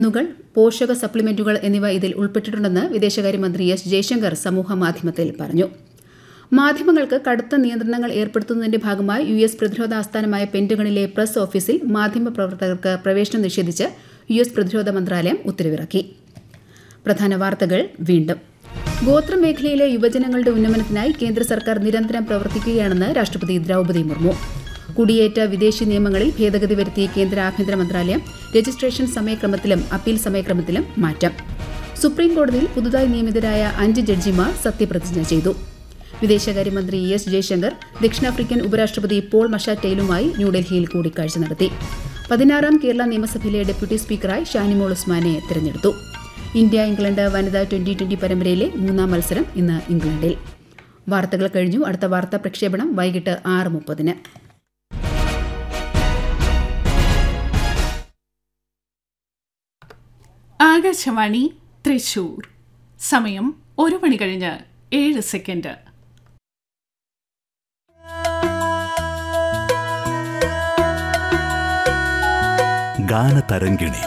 മരുന്നുകൾ പോഷക സപ്ലിമെന്റുകൾ എന്നിവ ഇതിൽ ഉൾപ്പെട്ടിട്ടുണ്ടെന്ന് വിദേശകാര്യമന്ത്രി എസ് ജയശങ്കർ സമൂഹമാധ്യമത്തിൽ പറഞ്ഞു മാധ്യമങ്ങൾക്ക് കടുത്ത നിയന്ത്രണങ്ങൾ ഏർപ്പെടുത്തുന്നതിന്റെ ഭാഗമായി യു എസ് പ്രതിരോധ ആസ്ഥാനമായ പെന്റഗണിലെ പ്രസ് ഓഫീസിൽ മാധ്യമപ്രവർത്തകർക്ക് പ്രവേശനം നിഷേധിച്ച് യു എസ് പ്രതിരോധ മന്ത്രാലയം ഉത്തരവിറക്കി പ്രധാന വാർത്തകൾ വീണ്ടും ഗോത്രമേഖലയിലെ യുവജനങ്ങളുടെ ഉന്നമനത്തിനായി കേന്ദ്ര സർക്കാർ നിരന്തരം പ്രവർത്തിക്കുകയാണെന്ന് രാഷ്ട്രപതി ദ്രൌപദി മുർമു കുടിയേറ്റ വിദേശി നിയമങ്ങളിൽ ഭേദഗതി വരുത്തിയ കേന്ദ്ര ആഭ്യന്തര മന്ത്രാലയം രജിസ്ട്രേഷൻ സമയക്രമത്തിലും അപ്പീൽ സമയക്രമത്തിലും മാറ്റം സുപ്രീം കോടതിയിൽ പുതുതായി നിയമിതരായ അഞ്ച് ജഡ്ജിമാർ സത്യപ്രതിജ്ഞ ചെയ്തു വിദേശകാര്യമന്ത്രി എസ് ജയശങ്കർ ദക്ഷിണാഫ്രിക്കൻ ഉപരാഷ്ട്രപതി പോൾ മഷാറ്റയിലുമായി ന്യൂഡൽഹിയിൽ കൂടിക്കാഴ്ച നടത്തി പതിനാറാം കേരള നിയമസഭയിലെ ഡെപ്യൂട്ടി സ്പീക്കറായി ഷാനിമോൾ ഉസ്മാനെ തെരഞ്ഞെടുത്തു ഇന്ത്യ ഇംഗ്ലണ്ട് വനിതാ ട്വന്റി ട്വന്റി പരമ്പരയിലെ മൂന്നാം മത്സരം ഇന്ന് ഇംഗ്ലണ്ടിൽ വാർത്തകൾ കഴിഞ്ഞു അടുത്ത വാർത്താ പ്രക്ഷേപണം വൈകിട്ട് ആറ് മുപ്പതിന് ആകാശവാണി തൃശൂർ സമയം ഒരു മണി കഴിഞ്ഞ് ഏഴ് സെക്കൻഡ് ഗാനതരംഗിണി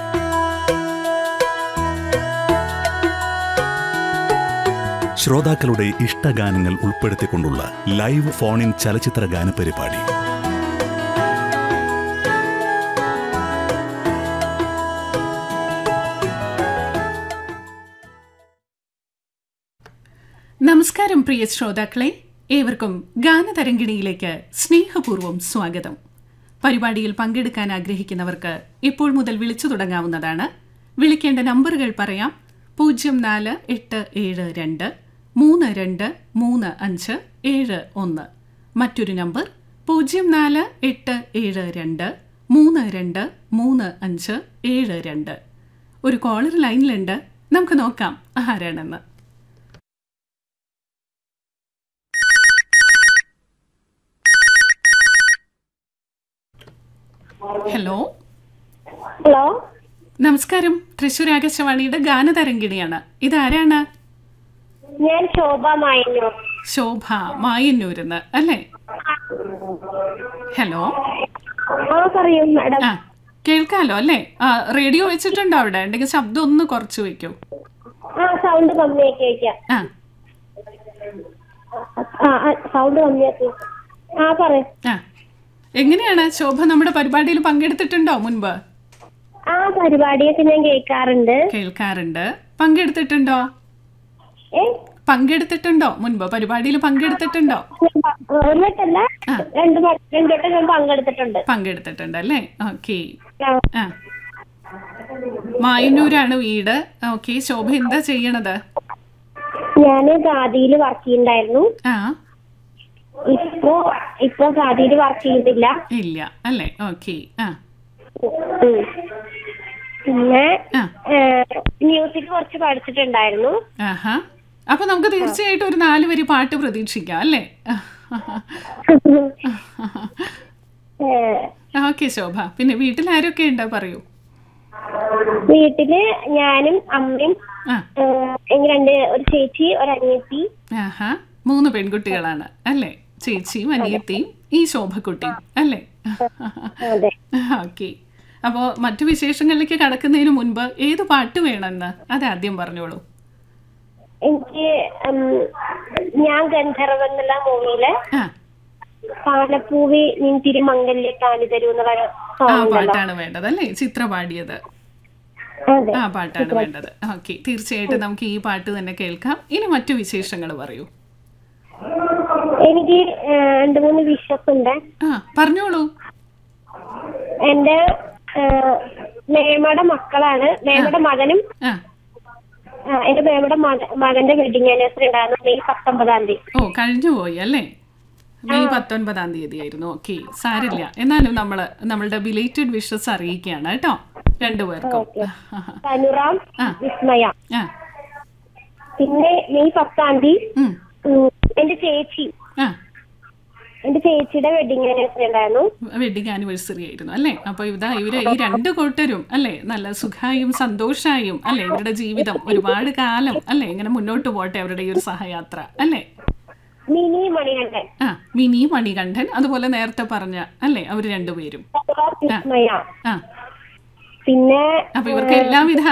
ശ്രോതാക്കളുടെ ഇഷ്ടഗാനങ്ങൾ ഉൾപ്പെടുത്തിക്കൊണ്ടുള്ള ലൈവ് ഫോൺ ഇൻ ചലച്ചിത്ര ഗാന പരിപാടി നമസ്കാരം പ്രിയ ശ്രോതാക്കളെ ഏവർക്കും ഗാനതരംഗിണിയിലേക്ക് സ്നേഹപൂർവ്വം സ്വാഗതം പരിപാടിയിൽ പങ്കെടുക്കാൻ ആഗ്രഹിക്കുന്നവർക്ക് ഇപ്പോൾ മുതൽ വിളിച്ചു തുടങ്ങാവുന്നതാണ് വിളിക്കേണ്ട നമ്പറുകൾ പറയാം പൂജ്യം നാല് എട്ട് ഏഴ് രണ്ട് മൂന്ന് രണ്ട് മൂന്ന് അഞ്ച് ഏഴ് ഒന്ന് മറ്റൊരു നമ്പർ പൂജ്യം നാല് എട്ട് ഏഴ് രണ്ട് മൂന്ന് രണ്ട് മൂന്ന് അഞ്ച് ഏഴ് രണ്ട് ഒരു കോളർ ലൈനിലുണ്ട് നമുക്ക് നോക്കാം ആരാണെന്ന് ഹലോ ഹലോ നമസ്കാരം തൃശൂർ ആകാശവാണിയുടെ ഗാനതരംഗിണിയാണ് ഇതാരാണ് ഞാൻ ശോഭ മായന്നൂർ ശോഭ മായന്നൂരിന്ന് അല്ലേ ഹലോ ആ പറയൂ മാഡം ആ കേൾക്കാലോ അല്ലേ ആ റേഡിയോ വെച്ചിട്ടുണ്ടോ അവിടെ ഉണ്ടെങ്കിൽ ശബ്ദം ഒന്ന് കുറച്ച് വെക്കൂ ആ സൗണ്ട് കമ്മിയാക്കി വയ്ക്കാം ആ ആ സൗണ്ട് കമ്മിയാക്കി ആ പറയൂ ആ എങ്ങനെയാണ് ശോഭ നമ്മുടെ പരിപാടിയിൽ പങ്കെടുത്തിട്ടുണ്ടോ മുൻപ് ആ പരിപാടിയൊക്കെ ഞാൻ കേൾക്കാറുണ്ട് കേൾക്കാറുണ്ട് പങ്കെടുത്തിട്ടുണ്ടോ ഏ പങ്കെടുത്തിട്ടുണ്ടോ മുൻപ് പരിപാടിയിൽ പങ്കെടുത്തിട്ടുണ്ടോ ഞാൻ പ- ഒരു വട്ടല്ല ആ. രണ്ട് വ- രണ്ട് വട്ടം ഞാൻ പങ്കെടുത്തിട്ടുണ്ട് പങ്കെടുത്തിട്ടുണ്ട് അല്ലേ ഓക്കെ ആ. ആ മായന്നൂരാണ് വീട് ഓക്കെ ശോഭ എന്താ ചെയ്യണത് ഞാൻ ഖാദിയിൽ വർക്ക് ചെയ്യുന്നുണ്ടായിരുന്നു ആ ഇപ്പോ ഇപ്പൊ ഖാദിയിൽ വർക്ക് ചെയ്യുന്നില്ല ഇല്ല അല്ലേ ഓക്കെ ആ ഉം. പിന്നെ ആ മ്യൂസിക് കുറച്ച് പഠിച്ചിട്ടുണ്ടായിരുന്നു ആഹാ അപ്പൊ നമുക്ക് തീർച്ചയായിട്ടും ഒരു നാല് വരി പാട്ട് പ്രതീക്ഷിക്കാം അല്ലേ ഏ, ഓക്കെ ശോഭ പിന്നെ വീട്ടിൽ ആരൊക്കെ ഉണ്ട് പറയൂ വീട്ടില് ഞാനും അമ്മയും ആ ഏഹ്, എനിക്ക് രണ്ട് ഒരു ചേച്ചി ഒരു അനിയത്തി ആഹാ മൂന്ന് പെൺകുട്ടികളാണ് അല്ലേ ചേച്ചിയും അനിയത്തിയും ഈ ശോഭക്കുട്ടിയും അല്ലേ അതെ ഓക്കെ അപ്പോ മറ്റു വിശേഷങ്ങളിലേക്ക് കടക്കുന്നതിന് മുൻപ് ഏത് പാട്ട് വേണമെന്ന് അത് ആദ്യം പറഞ്ഞോളൂ എനിക്ക് ഉം, ഞാൻ ഗന്ധർവ് എന്നുള്ള മൂവിയില് ആ പാലപ്പൂവി നിൻ തിരുമംഗല്യ കാലി തരൂ എന്നുള്ള ആ സോങ് ഉണ്ടല്ലോ പാട്ടാണ് വേണ്ടത് അല്ലേ ചിത്ര പാടിയത് അതെ ആ പാട്ടാണ് വേണ്ടത് ഓക്കെ തീർച്ചയായിട്ടും നമുക്ക് ഈ പാട്ട് തന്നെ കേൾക്കാം ഇനി മറ്റു വിശേഷങ്ങൾ പറയൂ എനിക്ക് ഏഹ്, രണ്ട് മൂന്ന് വിഷസ് ഉണ്ട് ആ പറഞ്ഞോളൂ എന്റെ ഏഹ്, മേമയുടെ മക്കളാണ് മേമയുടെ മകനും ആ ആ, എന്റെ മേമയുടെ മക- മകന്റെ വെഡിങ് ആനിവേഴ്സറി ഉണ്ടായിരുന്നു മെയ് പത്തൊമ്പതാം തീയതി ഓ കഴിഞ്ഞു പോയി അല്ലേ മെയ് പത്തൊൻപതാം തീയതി ആയിരുന്നു ഓക്കെ സാരില്ല എന്നാലും നമ്മള് നമ്മളുടെ ബിലേറ്റഡ് വിഷസ് അറിയിക്കുകയാണ് കേട്ടോ രണ്ടുപേർക്കും തനുറാം ആ. വിസ്മയ ആ പിന്നെ മെയ് പത്താം തീയതി ഉം, ഉം, എന്റെ ചേച്ചി ആ എന്റെ ചേച്ചിയുടെ വെഡിങ് ആനിവേഴ്സറി ഉണ്ടായിരുന്നു വെഡിങ് ആനിവേഴ്സറി ആയിരുന്നു അല്ലേ അപ്പൊ ഇതാ ഇവര് ഈ രണ്ട് കൂട്ടരും അല്ലേ നല്ല സുഖായും സന്തോഷായും അല്ലേ ഇവരുടെ ജീവിതം ഒരുപാട് കാലം അല്ലേ ഇങ്ങനെ മുന്നോട്ട് പോട്ടെ അവരുടെ ഈ ഒരു സഹയാത്ര അല്ലേ മിനി മണികണ്ഠൻ ആ മിനി മണികണ്ഠൻ അതുപോലെ നേരത്തെ പറഞ്ഞ അല്ലേ അവർ രണ്ടുപേരും തനുറാം വിസ്മയ ആ പിന്നെ അപ്പൊ ഇവർക്ക് എല്ലാവിധ